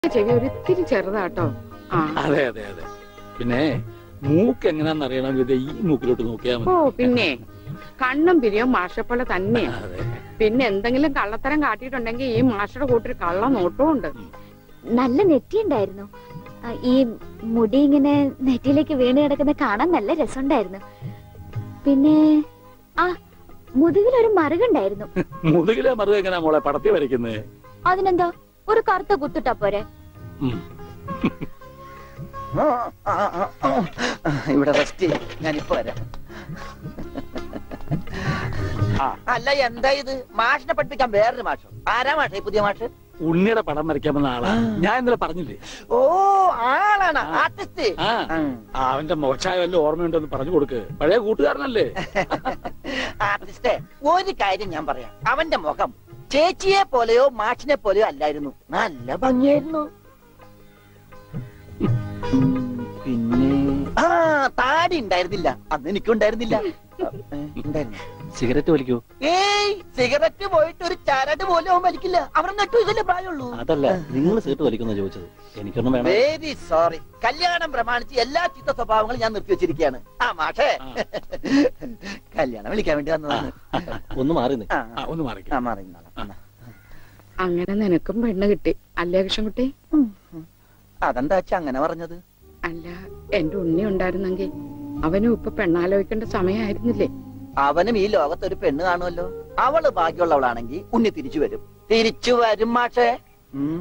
ചെവി ഒരിത്തിരി ചെറുതാട്ടോ ആ അതെ അതെ അതെ പിന്നെ മൂക്ക് എങ്ങനെയാന്ന് അറിയണമെങ്കിൽ ദേ ഈ മൂക്കിലോട്ട് നോക്കിയാൽ ഓ മതി പിന്നെ കണ്ണും പിരിയും മാഷപ്പോലെ തന്നെയാ അതെ പിന്നെ എന്തെങ്കിലും കള്ളത്തരം കാട്ടിയിട്ടുണ്ടെങ്കിൽ ഈ മാഷയുടെ കൂട്ടൊരു കള്ള നോട്ടവും ഉണ്ട് നല്ല നെറ്റിയുണ്ടായിരുന്നു ആ, ഈ മുടി ഇങ്ങനെ നെറ്റിയിലേക്ക് വീണ് കിടക്കുന്ന കാണാൻ നല്ല രസമുണ്ടായിരുന്നു പിന്നെ ആ മുതുകിലൊരു മറുകുണ്ടായിരുന്നു മുതുകിലെ മറുക എങ്ങനെയാ മോളെ പടത്തി വരയ്ക്കുന്നത് അതിനെന്താ ഒരു കറുത്ത കുത്തിട്ടാ പോരെ ആ, ആ, ആ, ആ. ഇവിടെ റെസ്റ്റ് ഞാനിപ്പോ വരാം ആ. അല്ല എന്താ ഇത് മാഷിനെ പഠിപ്പിക്കാൻ വേറൊരു മാഷോ ആരാ മാഷ ഈ പുതിയ മാഷ് ഉണ്ണിയുടെ പടം വരയ്ക്കാൻ വന്ന ആളാ ഞാൻ ഇന്നലെ പറഞ്ഞില്ലേ ഓ ആളാണ് ആ. ആർട്ടിസ്റ്റ് ആ ആ, അവന്റെ മോശമായ വല്ല ഓർമ്മയുണ്ടെന്ന് പറഞ്ഞു കൊടുക്ക് പഴയ കൂട്ടുകാരനല്ലേ ആർട്ടിസ്റ്റേ ഒരു കാര്യം ഞാൻ പറയാം അവന്റെ മുഖം ചേച്ചിയെ പോലെയോ മാഷിനെ പോലെയോ അല്ലായിരുന്നു നല്ല ഭംഗിയായിരുന്നു പിന്നെ ആ താടി ഉണ്ടായിരുന്നില്ല അന്ന് എനിക്കും ഉണ്ടായിരുന്നില്ല ഏ, ഉണ്ടായിരുന്നു സിഗരറ്റ് വലിക്കൂ ഏയ് സിഗരറ്റ് പോയിട്ട് ഒരു ചരട് പോലും അവൻ വലിക്കില്ല അവരുടെ നെട്ടു ഇതല്ലേ പ്രായമുള്ളൂ അതല്ല നിങ്ങൾ സിഗരറ്റ് വലിക്കുന്ന ചോദിച്ചത് എനിക്കൊന്നും വേണം വെരി സോറി കല്യാണം പ്രമാണിച്ച് എല്ലാ ചീത്ത സ്വഭാവങ്ങളും ഞാൻ നിർത്തി വെച്ചിരിക്കുകയാണ് ആ മാഷേ ആ. കല്യാണം വിളിക്കാൻ വേണ്ടി വന്നതാണ് ഒന്ന് മാറി നിക്ക്. ആ, ആ, ഒന്ന് മാറിക്ക ആ മാറി നിന്നോളാം. എന്നാ. അങ്ങനെ നിനക്കും പെണ്ണ് കിട്ടി അല്ലേ കൃഷ്ണൻകുട്ടി അതെന്താ അച്ഛ അങ്ങനെ പറഞ്ഞത് അല്ല എന്റെ ഉണ്ണി ഉണ്ടായിരുന്നെങ്കിൽ അവനും ഇപ്പൊ പെണ്ണാലോചിക്കേണ്ട സമയമായിരുന്നില്ലേ അവനും ഈ ലോകത്ത് ഒരു പെണ്ണ് കാണുമല്ലോ അവള് ഭാഗ്യമുള്ളവളാണെങ്കിൽ ഉണ്ണി തിരിച്ചു വരും തിരിച്ചു വരും മാഷേ ഉം.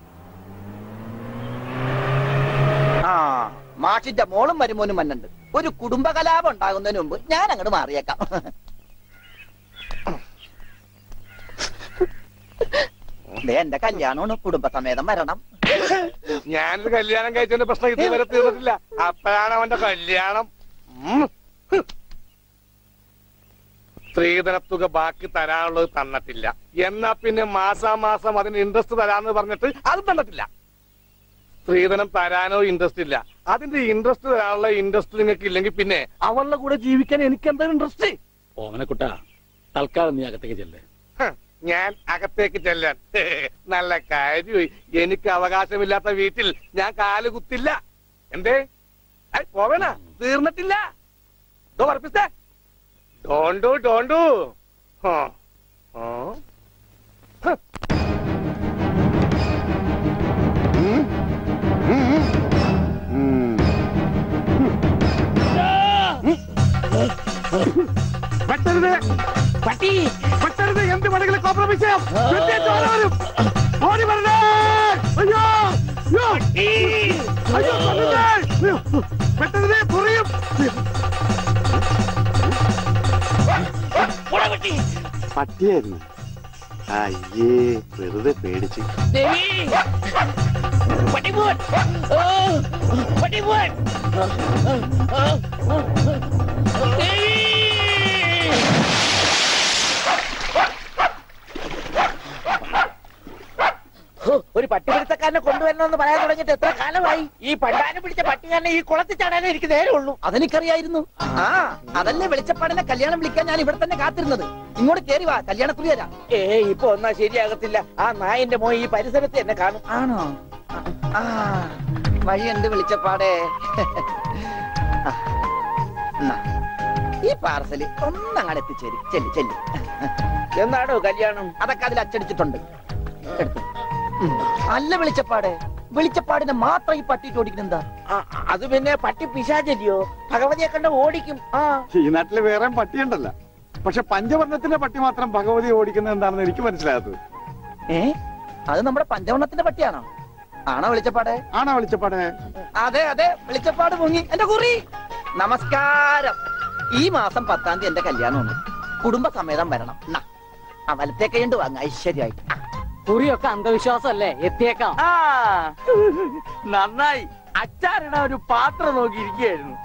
ആ മാഷിന്റെ മോളും മരുമോനും മന്നുണ്ട് ഒരു കുടുംബകലാപം ഉണ്ടാകുന്നതിന് മുമ്പ് ഞാൻ അങ്ങോട്ട് മാറിയേക്കാം ദേ എന്റെ കല്യാണമാണ് കുടുംബസമേതം വരണം ഞാനൊരു കല്യാണം കഴിച്ചതിന്റെ പ്രശ്നം ഇതുവരെ തീർന്നിട്ടില്ല അപ്പോഴാണ് അവന്റെ കല്യാണം ഉം. സ്ത്രീധനത്തുക ബാക്കി തരാനുള്ളത് തന്നിട്ടില്ല എന്നാ പിന്നെ മാസാമാസം അതിന് ഇൻട്രസ്റ്റ് തരാന്ന് പറഞ്ഞിട്ട് അത് തന്നിട്ടില്ല സ്ത്രീധനം തരാനോ ഇൻട്രസ്റ്റ് ഇല്ല അതിന്റെ ഇൻട്രസ്റ്റ് തരാനുള്ള ഇൻട്രസ്റ്റ് നിങ്ങൾക്ക് ഇല്ലെങ്കിൽ പിന്നെ അവളുടെ കൂടെ ജീവിക്കാൻ എനിക്ക് എന്താ ഇൻട്രസ്റ്റ് ഓമനക്കുട്ട തൽക്കാലം നീ അകത്തേക്ക് ചെല്ലേ ഞാൻ അകത്തേക്ക് ചെല്ലാൻ നല്ല കാര്യമായി എനിക്ക് അവകാശമില്ലാത്ത വീട്ടിൽ ഞാൻ കാല് കുത്തില്ല എന്തേ ഐ, പോവേണ തീർന്നിട്ടില്ല ദോ പറപ്പിച്ചേ ഡോണ്ടു ഡോണ്ടു ഹോ. ഹോ. ഹ്. ഉം. ഉം. ഉം. വെട്ടരുത് പട്ടി പെട്ടെന്ന് എന്ത് വേണമെങ്കിലും കോംപ്രമൈസ് ചെയ്യാം വെട്ടിയേറ്റ് ഓടി വരും ഓടി വരണേ അയ്യോ അയ്യോ അയ്യോ കൊല്ലണ്ടേ അയ്യോ പെട്ടെന്ന് പുറിയും പട്ടിയായിരുന്നു അയ്യേ വെറുതെ പേടിച്ച് ഒരു പട്ടിപിടുത്തക്കാരനെ കൊണ്ടുവരണമെന്ന് പറയാൻ തുടങ്ങിയിട്ട് എത്ര കാലമായി ഈ പണ്ടാനം പിടിച്ച പട്ടിക്കാരനെ ഈ കുളത്തിൽ ചാടാനേ എനിക്ക് നേരെ ഉള്ളൂ അതെനിക്കറിയായിരുന്നു ആ അതല്ലേ വെളിച്ചപ്പാടിനെ കല്യാണം വിളിക്കാൻ ഞാൻ ഇവിടെ തന്നെ കാത്തിരുന്നത് ഇങ്ങോട്ട് കേറി വാ കല്യാണക്കുറി തരാം ഏ ഇപ്പൊ ഒന്നാ ശരിയാകത്തില്ല ആ നായന്റെ മോൻ ഈ പരിസരത്ത് എന്നെ കാണും ആണോ ആ വഴിയുണ്ട് വെളിച്ചപ്പാടേ ആ, എന്നാ, ഈ പാർസല് ഒന്നങ്ങാട് എത്തിച്ചേരി ചെല്ലി ചെല്ലി എന്നാണോ കല്യാണം അതൊക്കെ അതിൽ അച്ചടിച്ചിട്ടുണ്ട് എടുത്തു ഉം. അല്ല വെളിച്ചപ്പാടെ വെളിച്ചപ്പാടിനെ മാത്രം ഈ പട്ടിയിട്ട് ഓടിക്കുന്നെന്താ ആ, അത് പിന്നെ പട്ടി പിശാചല്ലിയോ ഭഗവതിയെ കണ്ട ഓടിക്കും ആ ഈ നാട്ടില് വേറെ പട്ടിയുണ്ടല്ല പക്ഷെ പഞ്ചവർണ്ണത്തിന്റെ പട്ടി മാത്രം ഭഗവതി ഓടിക്കുന്നത് എന്താണെന്ന് എനിക്ക് മനസ്സിലാകാത്തത് ഏ അത് നമ്മുടെ പഞ്ചവർണ്ണത്തിന്റെ പട്ടിയാണോ ആണോ വെളിച്ചപ്പാടെ ആണോ വിളിച്ചപ്പാടെ അതെ അതെ വെളിച്ചപ്പാട് മുങ്ങി എന്റെ കുറി നമസ്കാരം ഈ മാസം പത്താം തീയതി എന്റെ കല്യാണമാണ് കുടുംബസമേതം വരണം എന്നാ, ആ വലത്തെ കൈണ്ട് വാങ്ങ ഐശ്വര്യമായിട്ട് കുറിയൊക്കെ അന്ധവിശ്വാസമല്ലേ എത്തിയേക്കാം ആ നന്നായി അച്ചാറിട ഒരു പാത്രം നോക്കിയിരിക്കുകയായിരുന്നു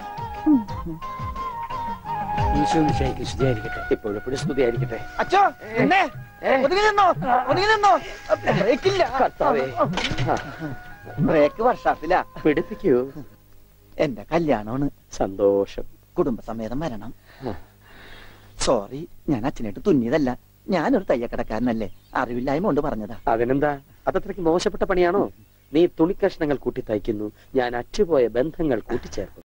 ഈശോ ശുദ്ധിയായിരിക്കട്ടെ ഇപ്പോഴെപ്പോഴും സ്തുതിയായിരിക്കട്ടെ അച്ഛോ എന്നെ ഒതുങ്ങി നിന്നോ ഒതുങ്ങി നിന്നോ ബ്രേക്കില്ല കർത്താവേ. ബ്രേക്ക് വർഷാപ്പില പിടിപ്പിക്കൂ എന്റെ കല്യാണമാണ് സന്തോഷം കുടുംബസമേതം വരണം സോറി ഞാൻ അച്ഛനായിട്ട് തുന്നിയതല്ല ഞാനൊരു തയ്യക്കടക്കാരനല്ലേ അറിവില്ലായ്മ കൊണ്ട് പറഞ്ഞതാ അതിനെന്താ അതത്രയ്ക്ക് മോശപ്പെട്ട പണിയാണോ നീ തുണിക്കഷ്ണങ്ങൾ കൂട്ടി തയ്ക്കുന്നു ഞാൻ അറ്റുപോയ ബന്ധങ്ങൾ കൂട്ടിച്ചേർക്കുന്നു